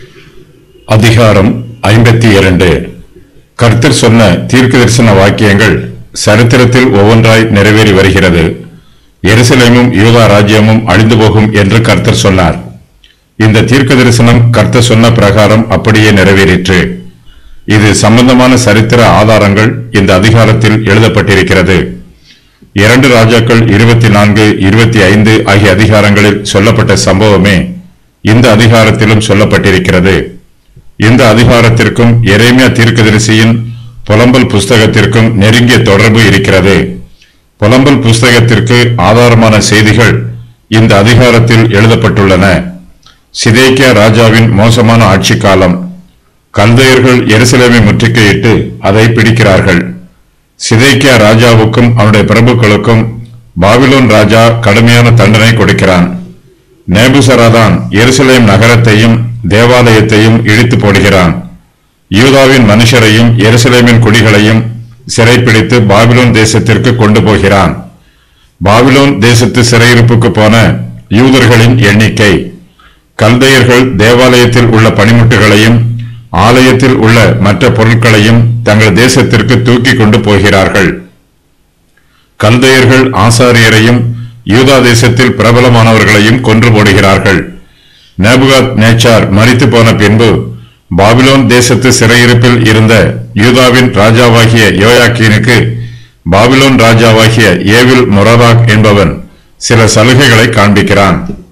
அதிகாரம் ஐம்பத்தி இரண்டு கர்த்தர் சொன்ன தீர்க்க தரிசன வாக்கியங்கள் சரித்திரத்தில் ஒவ்வொன்றாய் நிறைவேறி வருகிறது எருசலேமும் யூதா ராஜ்யமும் அழிந்து போகும் என்று கர்த்தர் சொன்னார் இந்த தீர்க்க தரிசனம் கர்த்தர் சொன்ன பிரகாரம் அப்படியே நிறைவேறிற்று இது சம்பந்தமான சரித்திர ஆதாரங்கள் இந்த அதிகாரத்தில் எழுதப்பட்டிருக்கிறது இரண்டு ராஜாக்கள் இருபத்தி நான்கு இருபத்தி ஐந்து ஆகிய அதிகாரங்களில் சொல்லப்பட்ட சம்பவமே இந்த அதிகாரத்திலும் சொல்லப்பட்டிருக்கிறது இந்த அதிகாரத்திற்கும் எரேமியா தீர்க்கதரிசியின் புலம்பல் புஸ்தகத்திற்கும் நெருங்கிய தொடர்பு இருக்கிறது புலம்பல் புஸ்தகத்திற்கு ஆதாரமான செய்திகள் இந்த அதிகாரத்தில் எழுதப்பட்டுள்ளன சிதேக்கியா ராஜாவின் மோசமான ஆட்சி காலம் கல்தையர்கள் எருசலேமை முற்றுகையிட்டு அதை பிடிக்கிறார்கள் சிதைக்கியா ராஜாவுக்கும் அவனுடைய பிரபுக்களுக்கும் பாபிலோன் ராஜா கடுமையான தண்டனை கொடுக்கிறான் நேபுசராதான் எருசலேம் நகரத்தையும் தேவாலயத்தையும் இடித்து போடுகிறான் யூதாவின் மனுஷரையும் எருசலேமின் குடிகளையும் சிறைப்பிடித்து பாபிலோன் தேசத்திற்கு கொண்டு போகிறான் பாபிலோன் தேசத்து சிறையிருப்புக்கு போன யூதர்களின் எண்ணிக்கை கல்தையர்கள் தேவாலயத்தில் உள்ள பணிமுட்டுகளையும் ஆலயத்தில் உள்ள மற்ற பொருட்களையும் தங்கள் தேசத்திற்கு தூக்கி கொண்டு போகிறார்கள் கல்தையர்கள் ஆசாரியரையும் யூதா தேசத்தில் பிரபலமானவர்களையும் கொன்று போடுகிறார்கள் நேபுகாத் நேச்சார் மரித்து போன பின்பு பாபிலோன் தேசத்து சிறையிருப்பில் இருந்த யூதாவின் ராஜாவாகிய யோயாக்கீனுக்கு பாபிலோன் ராஜாவாகிய ஏவில் மொரதாக் என்பவன் சில சலுகைகளை காண்பிக்கிறான்